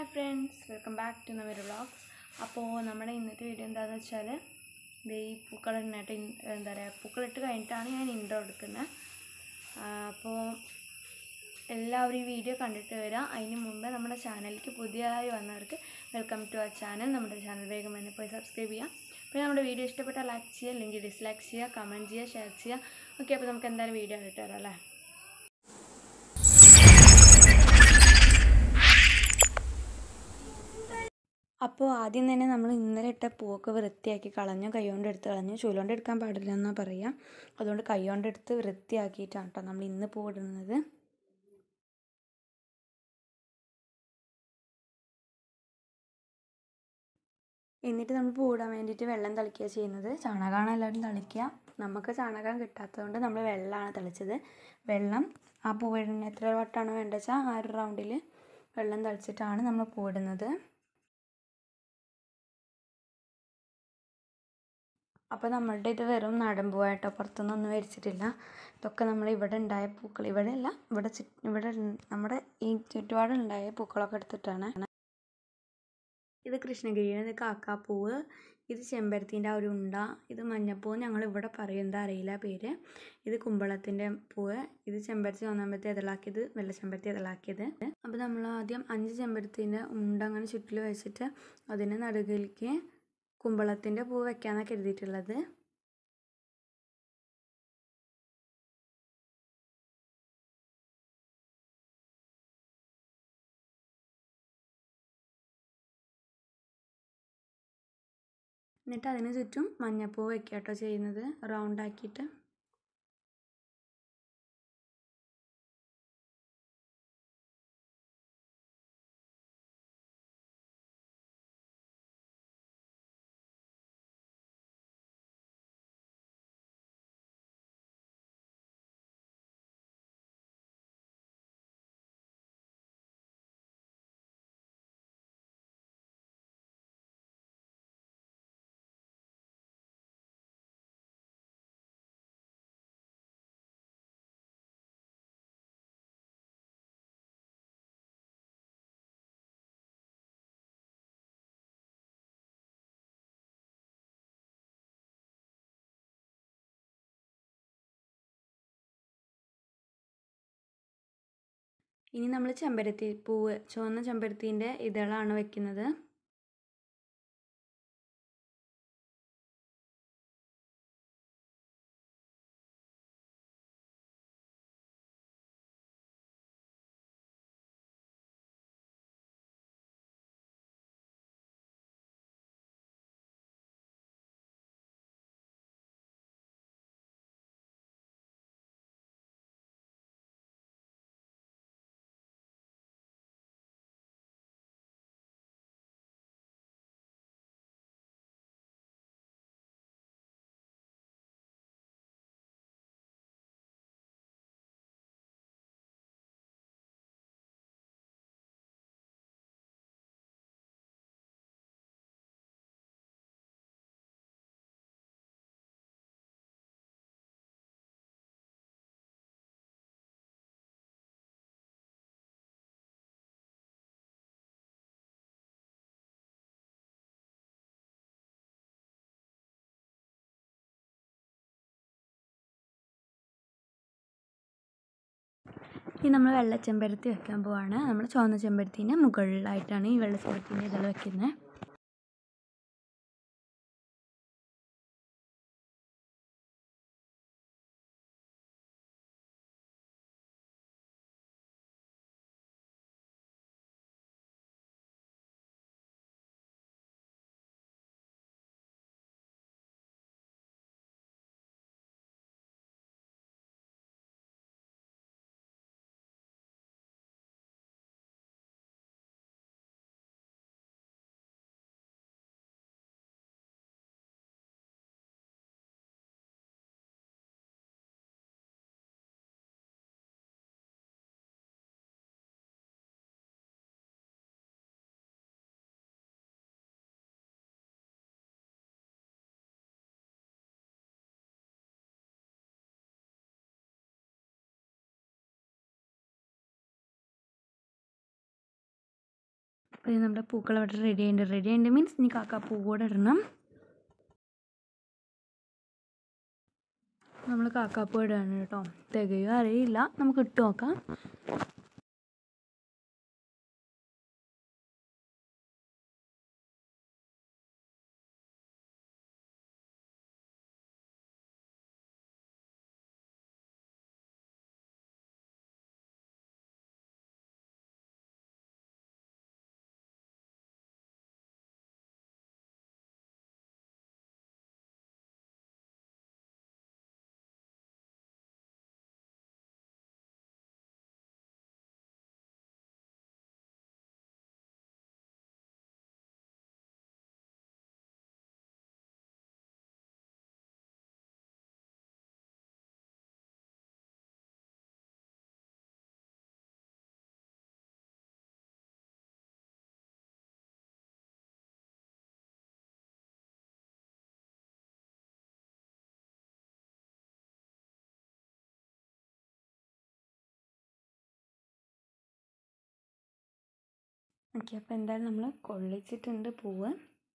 hi friends welcome back to നവർ vlogs അപ്പോൾ നമ്മുടെ ഇന്നത്തെ വീഡിയോ എന്താണെന്ന് വെച്ചാൽ ഇത് ഈ പൂക്കളിട്ട് എന്താ പറയുക പൂക്കളിട്ട് കഴിഞ്ഞിട്ടാണ് ഞാൻ ഇൻട്രോ എടുക്കുന്നത് അപ്പോൾ എല്ലാവരും ഈ വീഡിയോ കണ്ടിട്ട് വരാം അതിന് മുമ്പ് നമ്മുടെ ചാനലിലേക്ക് പുതിയതായി വന്നവർക്ക് വെൽക്കം ടു ആ ചാനൽ നമ്മുടെ ചാനൽ വേഗം തന്നെ പോയി സബ്സ്ക്രൈബ് ചെയ്യാം പിന്നെ നമ്മുടെ വീഡിയോ ഇഷ്ടപ്പെട്ടാൽ ലൈക്ക് ചെയ്യുക അല്ലെങ്കിൽ ഡിസ്ലൈക്ക് ചെയ്യുക കമൻറ്റ് ചെയ്യുക ഷെയർ ചെയ്യുക ഓക്കെ അപ്പോൾ നമുക്ക് എന്തായാലും വീഡിയോ കണ്ടിട്ട് വരാം അല്ലേ അപ്പോൾ ആദ്യം തന്നെ നമ്മൾ ഇന്നലെ ഇട്ട പൂവൊക്കെ വൃത്തിയാക്കി കളഞ്ഞു കൈകൊണ്ട് എടുത്ത് കളഞ്ഞു ചൂലുകൊണ്ട് എടുക്കാൻ പാടില്ല എന്നാണ് പറയുക അതുകൊണ്ട് കൈകൊണ്ട് എടുത്ത് വൃത്തിയാക്കിയിട്ടാണ് കേട്ടോ നമ്മൾ ഇന്ന് പൂവിടുന്നത് എന്നിട്ട് നമ്മൾ പൂവിടാൻ വേണ്ടിയിട്ട് വെള്ളം തളിക്കുക ചെയ്യുന്നത് ചാണകമാണ് എല്ലാവരും തളിക്കുക നമുക്ക് ചാണകം കിട്ടാത്തതുകൊണ്ട് നമ്മൾ വെള്ളമാണ് തളിച്ചത് വെള്ളം ആ പൂവിടുന്ന എത്ര വട്ടമാണ് വേണ്ടത് വെച്ചാൽ ആ ഒരു റൗണ്ടിൽ വെള്ളം തളിച്ചിട്ടാണ് നമ്മൾ പൂവിടുന്നത് അപ്പോൾ നമ്മളുടെ ഇത് വെറും നാടൻ പൂവായിട്ടോ പുറത്തുനിന്നൊന്നും മേടിച്ചിട്ടില്ല ഇതൊക്കെ നമ്മൾ ഇവിടെ ഉണ്ടായ പൂക്കൾ ഇവിടെ അല്ല ഇവിടെ ചു ഇവിടെ നമ്മുടെ ഈ ചുറ്റുപാടുണ്ടായ പൂക്കളൊക്കെ എടുത്തിട്ടാണ് ഇത് കൃഷ്ണഗിരി ഇത് കാക്കാപ്പൂവ് ഇത് ചെമ്പരത്തിൻ്റെ ആ ഒരു ഉണ്ട ഇത് മഞ്ഞപ്പൂവ് ഞങ്ങൾ ഇവിടെ പറയും എന്താ അറിയില്ല പേര് ഇത് കുമ്പളത്തിൻ്റെ പൂവ് ഇത് ചെമ്പരത്തി ഒന്നാമ്പരത്തി ഇതളാക്കിയത് വെള്ള ചെമ്പരത്തി ഇതളാക്കിയത് അപ്പോൾ നമ്മൾ ആദ്യം അഞ്ച് ചെമ്പരത്തിൻ്റെ ഉണ്ട അങ്ങനെ ചുറ്റിൽ വെച്ചിട്ട് അതിന് നടുകിലേക്ക് കുമ്പളത്തിൻ്റെ പൂ വെക്കാനാണ് കരുതിയിട്ടുള്ളത് എന്നിട്ട് അതിന് ചുറ്റും മഞ്ഞപ്പൂ വെക്കുക കേട്ടോ ചെയ്യുന്നത് റൗണ്ട് ആക്കിയിട്ട് ഇനി നമ്മൾ ചെമ്പരത്തി പൂവ് ചുവന്ന ചെമ്പരത്തീൻ്റെ ഇതളാണ് വെക്കുന്നത് ഇനി നമ്മൾ വെള്ള ചെമ്പരത്തി വെക്കാൻ പോവാണ് നമ്മൾ ചുവന്ന ചെമ്പരത്തീൻ്റെ മുകളിലായിട്ടാണ് ഈ വെള്ള ചെമ്പരത്തീൻ്റെ ഇതൾ വെക്കുന്നത് അപ്പോൾ ഇത് നമ്മുടെ പൂക്കൾ അവിടെ റെഡി ആയിട്ടുണ്ട് റെഡി ആയിട്ടുണ്ട് മീൻസ് ഇനി കാക്ക പൂ കൂടെ ഇടണം നമ്മൾ കാക്കാപ്പൂ ഇടുകയാണ് കേട്ടോ തികയോ അറിയില്ല നമുക്ക് ഇട്ട് നോക്കാം ഓക്കെ അപ്പോൾ എന്തായാലും നമ്മൾ കൊള്ളിച്ചിട്ടുണ്ട് പൂവ്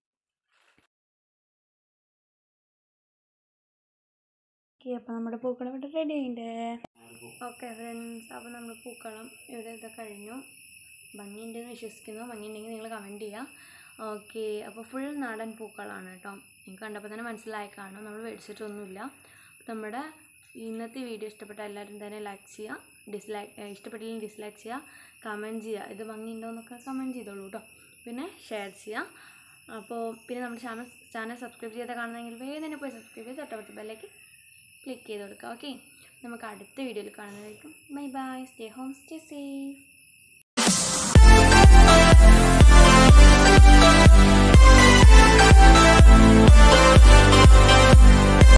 ഓക്കെ അപ്പോൾ നമ്മുടെ പൂക്കളം ഇവിടെ റെഡി ആയിട്ടുണ്ട് ഓക്കെ ഫ്രണ്ട്സ് അപ്പോൾ നമ്മൾ പൂക്കളം ഇവിടെ ഇത് കഴിഞ്ഞു ഭംഗിയുണ്ടെന്ന് വിശ്വസിക്കുന്നു ഭംഗിയുണ്ടെങ്കിൽ നിങ്ങൾ കമൻറ്റ് ചെയ്യുക ഓക്കെ അപ്പോൾ ഫുൾ നാടൻ പൂക്കളാണ് കേട്ടോ എനിക്ക് കണ്ടപ്പോൾ തന്നെ മനസ്സിലായി കാണും നമ്മൾ മേടിച്ചിട്ടൊന്നുമില്ല അപ്പോൾ നമ്മുടെ ഇന്നത്തെ വീഡിയോ ഇഷ്ടപ്പെട്ട എല്ലാവരും തന്നെ ലൈക്ക് ചെയ്യുക ഡിസ്ലൈക്ക് ഇഷ്ടപ്പെട്ടില്ലെങ്കിൽ ഡിസ്ലൈക്ക് ചെയ്യുക കമൻറ്റ് ചെയ്യുക ഇത് ഭംഗിയുണ്ടോ എന്നൊക്കെ കമൻറ്റ് ചെയ്തോളൂ കേട്ടോ പിന്നെ ഷെയർ ചെയ്യുക അപ്പോൾ പിന്നെ നമ്മുടെ ചാനൽ ചാനൽ സബ്സ്ക്രൈബ് ചെയ്ത് കാണുന്നെങ്കിൽ വേഗം തന്നെ പോയി സബ്സ്ക്രൈബ് ചെയ്ത് തൊട്ടടുത്ത ബെല്ലേക്ക് ക്ലിക്ക് ചെയ്ത് കൊടുക്കുക ഓക്കെ നമുക്ക് അടുത്ത വീഡിയോയിൽ കാണുന്നതായിരിക്കും bye bye stay home stay safe